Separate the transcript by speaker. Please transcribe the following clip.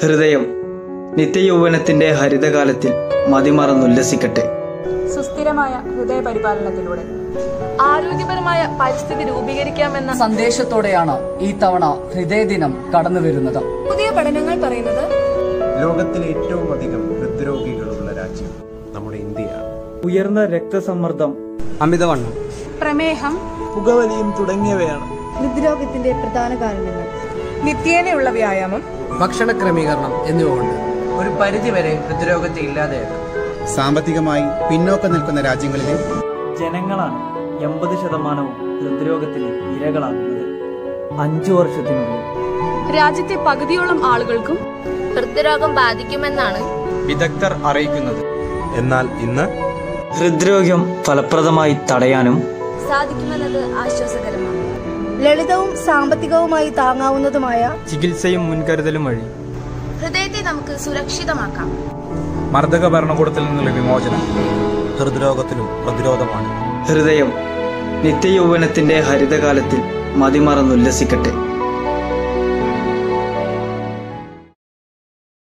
Speaker 1: ഹൃദയം നിത്യയൗവനത്തിന്റെ ഹരിതകാലത്തിൽ മതിമറന്നുല്ലസിക്കട്ടെ
Speaker 2: സുസ്ഥിരമായ ഹൃദയ പരിപാലനത്തിലൂടെ
Speaker 3: ആരോഗ്യപരമായ പരിസ്ഥിതി രൂപീകരിക്കാമെന്ന സന്ദേശത്തോടെയാണ് ഈ തവണ ഹൃദയദിനം കടന്നു വരുന്നത്
Speaker 2: പുതിയ പഠനങ്ങൾ പറയുന്നത്
Speaker 4: ലോകത്തിലെ ഏറ്റവും അധികം ഹൃദ്രോഗികളുള്ള രാജ്യം നമ്മുടെ ഇന്ത്യയാണ്
Speaker 1: ഉയർന്ന രക്തസമ്മർദ്ദം
Speaker 5: അമിതവണ്ണം
Speaker 2: പ്രമേഹം
Speaker 1: പുകവലിയും തുടങ്ങിയവയാണ്
Speaker 2: ഹൃദ്രോഗത്തിന്റെ പ്രധാന കാരണങ്ങൾ നിത്യേനയുള്ള വ്യായാമം
Speaker 5: ഭക്ഷണ ക്രമീകരണം എന്നിവ കൊണ്ട്
Speaker 6: ഒരു പരിധിവരെ ഹൃദ്രോഗത്തെ ഇല്ലാതെയാക്കും
Speaker 7: സാമ്പത്തികമായി പിന്നോക്കം നിൽക്കുന്ന രാജ്യങ്ങളിലെ
Speaker 1: ജനങ്ങളാണ് എൺപത് ശതമാനവും ഹൃദ്രോഗത്തിന് ഇരകളാകുന്നത് അഞ്ചു വർഷത്തിനുള്ളിൽ
Speaker 2: രാജ്യത്തെ പകുതിയോളം ആളുകൾക്കും
Speaker 8: ഹൃദ്രോഗം ബാധിക്കുമെന്നാണ്
Speaker 5: വിദഗ്ധർ അറിയിക്കുന്നത്
Speaker 4: എന്നാൽ ഇന്ന്
Speaker 1: ഹൃദ്രോഗം ഫലപ്രദമായി തടയാനും
Speaker 8: സാധിക്കുമെന്നത് ആശ്വാസകരമാണ്
Speaker 2: ലളിതവും സാമ്പത്തികവുമായി താങ്ങാവുന്നതുമായ
Speaker 5: ചികിത്സയും മുൻകരുതലും വഴി
Speaker 8: ഹൃദയത്തെ നമുക്ക് സുരക്ഷിതമാക്കാം
Speaker 5: മർദ്ദക ഭരണകൂടത്തിൽ നിന്നുള്ള വിമോചനം
Speaker 4: ഹൃദ്രോഗത്തിനും പ്രതിരോധമാണ്
Speaker 1: ഹൃദയം നിത്യയൗവനത്തിന്റെ ഹരിതകാലത്തിൽ മതിമറന്നുല്ലസിക്കട്ടെ